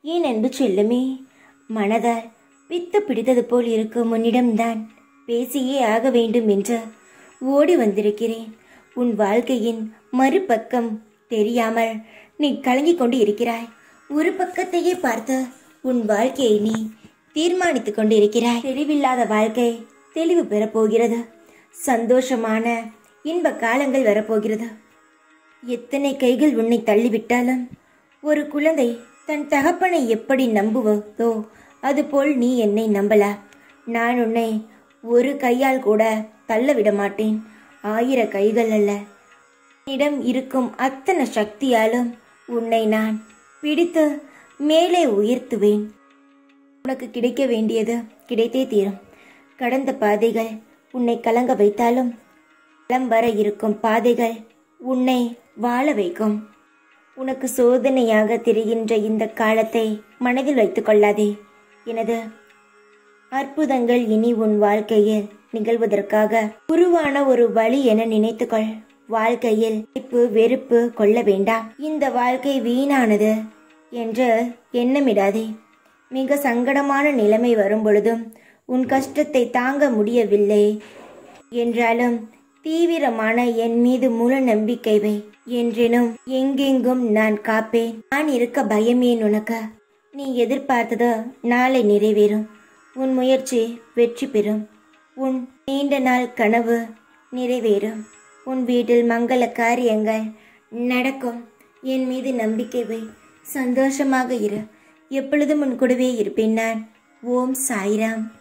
ஏன் அன்பு செல்லுமே மனதால் பித்து பிடித்தது போல் இருக்கும் உன்னிடம்தான் பேசியே ஆக வேண்டும் என்று ஓடி வந்திருக்கிறேன் உன் வாழ்க்கையின் மறுபக்கம் தெரியாமல் நீ கலங்கிக் கொண்டு இருக்கிறாய் ஒரு பக்கத்தையே பார்த்து உன் வாழ்க்கையை நீ தீர்மானித்துக் கொண்டு இருக்கிறாய் தெளிவில்லாத வாழ்க்கை தெளிவு பெறப்போகிறது சந்தோஷமான இன்ப காலங்கள் வரப்போகிறது எத்தனை கைகள் உன்னை தள்ளிவிட்டாலும் ஒரு குழந்தை தன் தகப்பனை எப்படி நம்புவதோ அதுபோல் நீ என்னை நம்பலா நான் உன்னை ஒரு கையால் கூட தள்ள விட மாட்டேன் ஆயிர கைகள் அல்ல என்னிடம் இருக்கும் அத்தனை சக்தியாலும் உன்னை நான் பிடித்து மேலே உயர்த்துவேன் உனக்கு கிடைக்க வேண்டியது கிடைத்தே தீரும் கடந்த பாதைகள் உன்னை கலங்க வைத்தாலும் களம் வர இருக்கும் பாதைகள் உன்னை வாழ வைக்கும் உனக்கு சோதனையாக தெரிகின்ற இந்த காலத்தை மனதில் வைத்துக் கொள்ளாதே எனது அற்புதங்கள் இனி உன் வாழ்க்கையில் நிகழ்வதற்காக உருவான ஒரு வழி என நினைத்துக்கொள் வாழ்க்கையில் வெறுப்பு வெறுப்பு கொள்ள வேண்டாம் இந்த வாழ்க்கை வீணானது என்று எண்ணமிடாதே மிக சங்கடமான நிலைமை வரும் பொழுதும் உன் கஷ்டத்தை தாங்க முடியவில்லை என்றாலும் தீவிரமான என் மீது முழு நம்பிக்கை வை என்றேனும் எங்கெங்கும் நான் காப்பேன் நான் இருக்க பயமேன் உனக்கு நீ எதிர்பார்த்தது நாளை நிறைவேறும் உன் முயற்சி வெற்றி பெறும் உன் நீண்ட நாள் கனவு நிறைவேறும் உன் வீட்டில் மங்கள காரியங்கள் நடக்கும் என் மீது நம்பிக்கை வை சந்தோஷமாக இரு எப்பொழுதும் உன் கூடவே இருப்பேன் நான் ஓம் சாய்ராம்